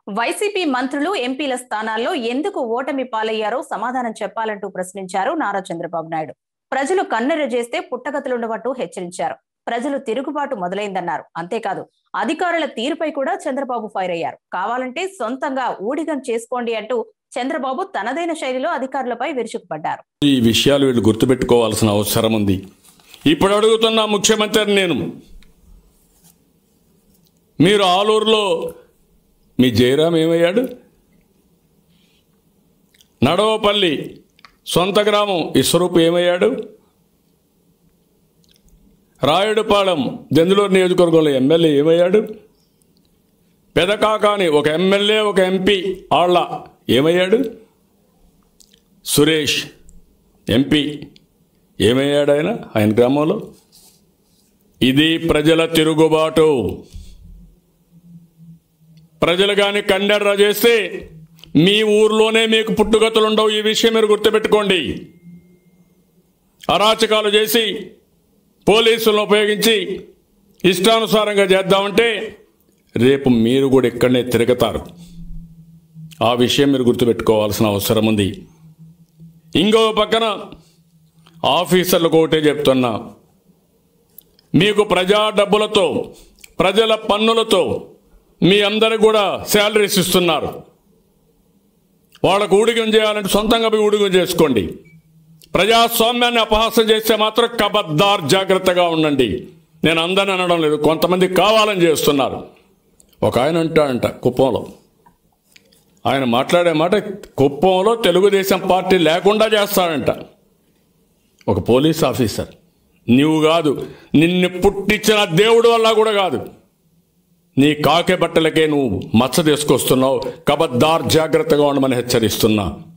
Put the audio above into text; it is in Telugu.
వైసీపీ మంత్రులు ఎంపీల స్థానాల్లో ఎందుకు ఓటమి పాలయ్యారో సమాధానం చెప్పాలంటూ ప్రశ్నించారు నారా చంద్రబాబు నాయుడు ప్రజలు కన్నెర చేస్తే పుట్టగతులుండవట్టు హెచ్చరించారు ప్రజలు తిరుగుబాటు మొదలైందన్నారు అంతేకాదు అధికారుల తీరుపై కూడా చంద్రబాబు ఫైర్ అయ్యారు కావాలంటే సొంతంగా ఊడిగం చేసుకోండి అంటూ చంద్రబాబు తనదైన శైలిలో అధికారులపై విరుచుకుపడ్డారు ఈ విషయాలు వీళ్ళు గుర్తుపెట్టుకోవాల్సిన అవసరం ఉంది ఇప్పుడు అడుగుతున్న ముఖ్యమంత్రి నేను మీరు ఆలూరులో మీ జయరాం ఏమయ్యాడు నడవపల్లి సొంత గ్రామం ఇస్వరూపు ఏమయ్యాడు రాయుడుపాలెం దెందులూరు నియోజకవర్గంలో ఎమ్మెల్యే ఏమయ్యాడు పెదకాకాని ఒక ఎమ్మెల్యే ఒక ఎంపీ ఆళ్ళ ఏమయ్యాడు సురేష్ ఎంపీ ఏమయ్యాడు ఆయన ఆయన గ్రామంలో ఇది ప్రజల తిరుగుబాటు ప్రజలు కానీ కండెర్ర చేస్తే మీ ఊర్లోనే మీకు పుట్టుగతులు ఉండవు ఈ విషయం మీరు గుర్తుపెట్టుకోండి అరాచకాలు చేసి పోలీసులను ఉపయోగించి ఇష్టానుసారంగా చేద్దామంటే రేపు మీరు కూడా ఇక్కడనే తిరుగుతారు ఆ విషయం మీరు గుర్తుపెట్టుకోవాల్సిన అవసరం ఉంది ఇంకో పక్కన ఆఫీసర్లకు ఒకటే చెప్తున్నా మీకు ప్రజా డబ్బులతో ప్రజల పన్నులతో మీ అందరికి కూడా శాలరీస్ ఇస్తున్నారు వాళ్ళకు ఊడిగం చేయాలంటే సొంతంగా పోయి ఊడిగం చేసుకోండి ప్రజాస్వామ్యాన్ని అపహాసం చేస్తే మాత్రం కబద్దార్ జాగ్రత్తగా ఉండండి నేను అందరిని అనడం లేదు కొంతమంది కావాలని చేస్తున్నారు ఒక ఆయన అంటాడంట కుప్పంలో ఆయన మాట్లాడే మాట కుప్పంలో తెలుగుదేశం పార్టీ లేకుండా చేస్తాడంట ఒక పోలీస్ ఆఫీసర్ నీవు కాదు నిన్ను పుట్టించిన దేవుడు వల్ల కూడా కాదు నీ కాకే బట్టలకే నువ్వు మచ్చ తీసుకొస్తున్నావు కబద్దార్ జాగ్రత్తగా ఉండమని హెచ్చరిస్తున్నా